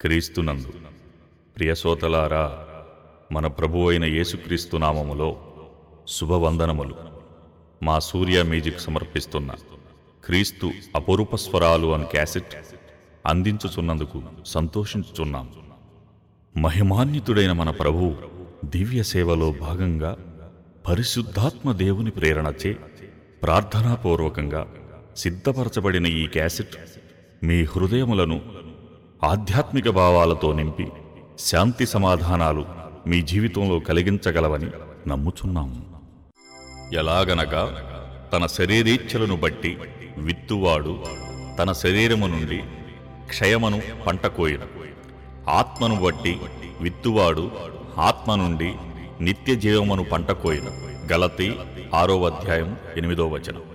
క్రీస్తునందు ప్రియసోతలారా మన ప్రభు అయిన యేసుక్రీస్తు నామములో శుభవందనములు మా సూర్య మ్యూజిక్ సమర్పిస్తున్న క్రీస్తు అపరూప స్వరాలు అని క్యాసెట్ అందించుచున్నందుకు సంతోషించుచున్నాం మహిమాన్వితుడైన మన ప్రభు దివ్య సేవలో భాగంగా పరిశుద్ధాత్మ దేవుని ప్రేరణచే ప్రార్థనాపూర్వకంగా సిద్ధపరచబడిన ఈ క్యాసెట్ మీ హృదయములను ఆధ్యాత్మిక భావాలతో నింపి శాంతి సమాధానాలు మీ జీవితంలో కలిగించగలవని నమ్ముచున్నాము ఎలాగనగా తన శరీరీచ్ఛలను బట్టి విత్తువాడు తన శరీరము నుండి క్షయమను పంట కోయును ఆత్మను బట్టి విత్తువాడు ఆత్మ నుండి నిత్య జీవమును పంట కోయును గలతి ఆరో అధ్యాయం ఎనిమిదో వచనం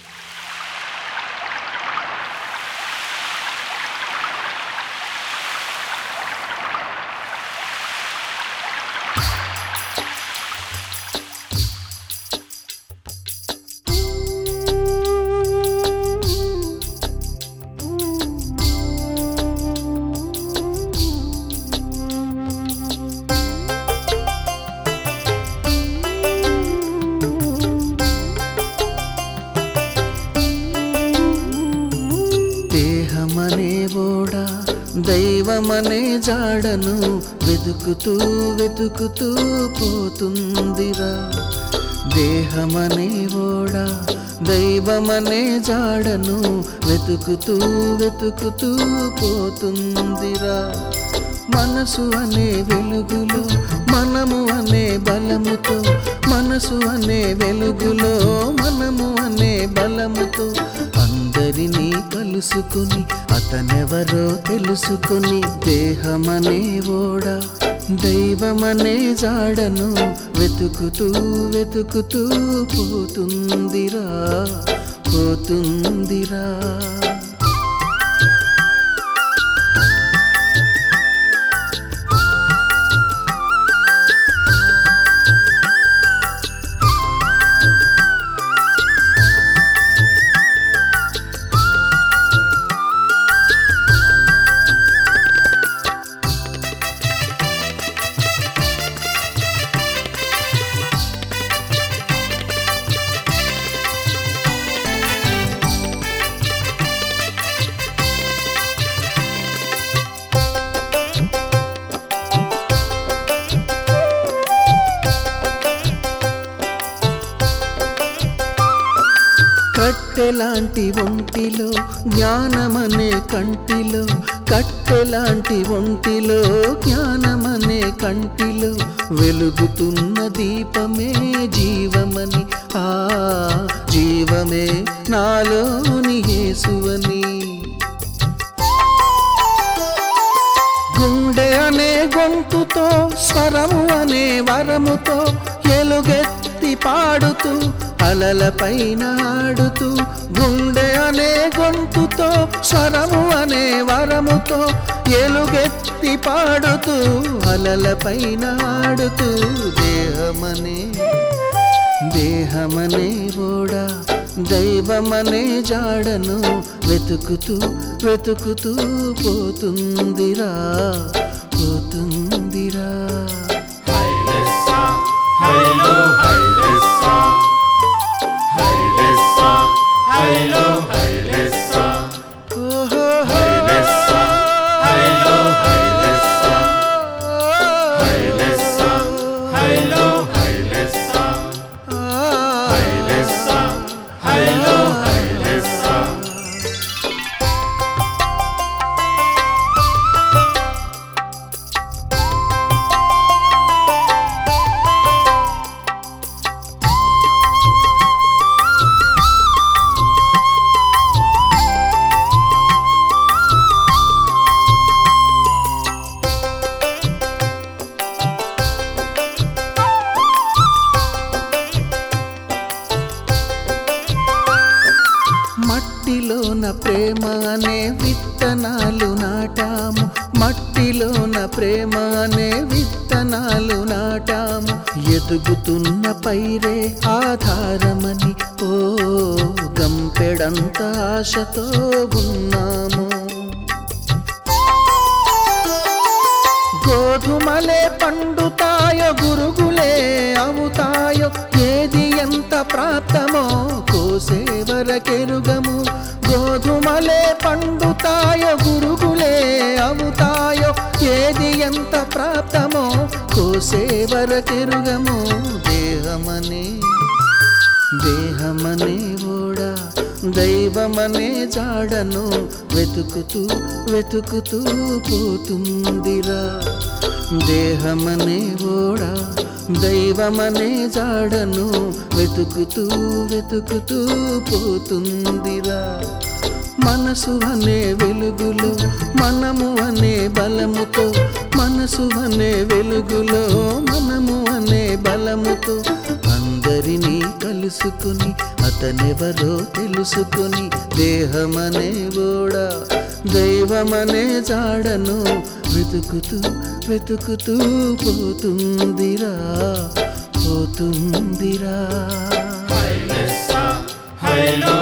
దేహమనే ఓడ దైవమనే జాడను వెతుకుతూ వెతుకుతూ పోతుందిరా దేహమనే ఓడ దైవమనే జాడను వెతుకుతూ వెతుకుతూ పోతుందిరా మనసు అనే వెలుగులో మనము అనే బలముతో మనసు అనే వెలుగులో మనము అనే బలముతో అందరినీ కలుసుకుని అతనెవరో తెలుసుకుని దేహమనే ఓడ దైవమనే జాడను వెతుకుతూ వెతుకుతూ పోతుందిరా పోతుందిరా కట్టెలాంటి ఒంటిలో జ్ఞానమనే కంటిలో కట్టెలాంటి ఒంటిలో జ్ఞానమనే కంటిలో వెలుగుతున్న దీపమే జీవమని ఆ జీవమే నాలోని యేసువని గుండె అనే గొంతుతో స్వరము అనే వరముతో ఎలుగెత్తి పాడుతూ అలలపైన ఆడుతూ గుండె అనే గొంతుతో స్వరము అనే వరముతో ఎలుగెత్తి పాడుతూ అలలపైన ఆడుతూ దేహమనే దేహమనే ఓడా దైవమనే జాడను వెతుకుతూ వెతుకుతూ పోతుందిరా పోతుందిరా ఓహో మట్టిలోన ప్రేమ అనే విత్తనాలు నాటాము మట్టిలోన ప్రేమ అనే విత్తనాలు నాటాము ఎదుగుతున్న పైరే ఆధారమని ఓ గంపెడంత ఆశతో ఉన్నాము గోధుమలే పండుతాయో గురుగులే అవుతాయో ఏది ఎంత ప్రాప్తమో కోసే వరకెరుగము గోధుమలే పండుతాయో గురుగులే అవుతాయో ఏది ఎంత ప్రాప్తమో కోసే వరకెరుగము దేహమనే దేహమనే ఓడా దైవమనే జాడను వెతుకుతూ వెతుకుతూ పోతుందిరా దేహమనే ఓడా దైవమనే జాడను వెతుకుతూ వెతుకుతూ పోతుందిరా మనసు అనే వెలుగులో మనము అనే బలముతో మనసు అనే వెలుగులో మనము అనే బలముతో అందరినీ కలుసుకుని అతనెవరో తెలుసుకుని దేహమనే ఓడా దైవమనే జాడను వెతుకుతూ వెతుకుతూ పోతుందిరా పోతుందిరా హైలో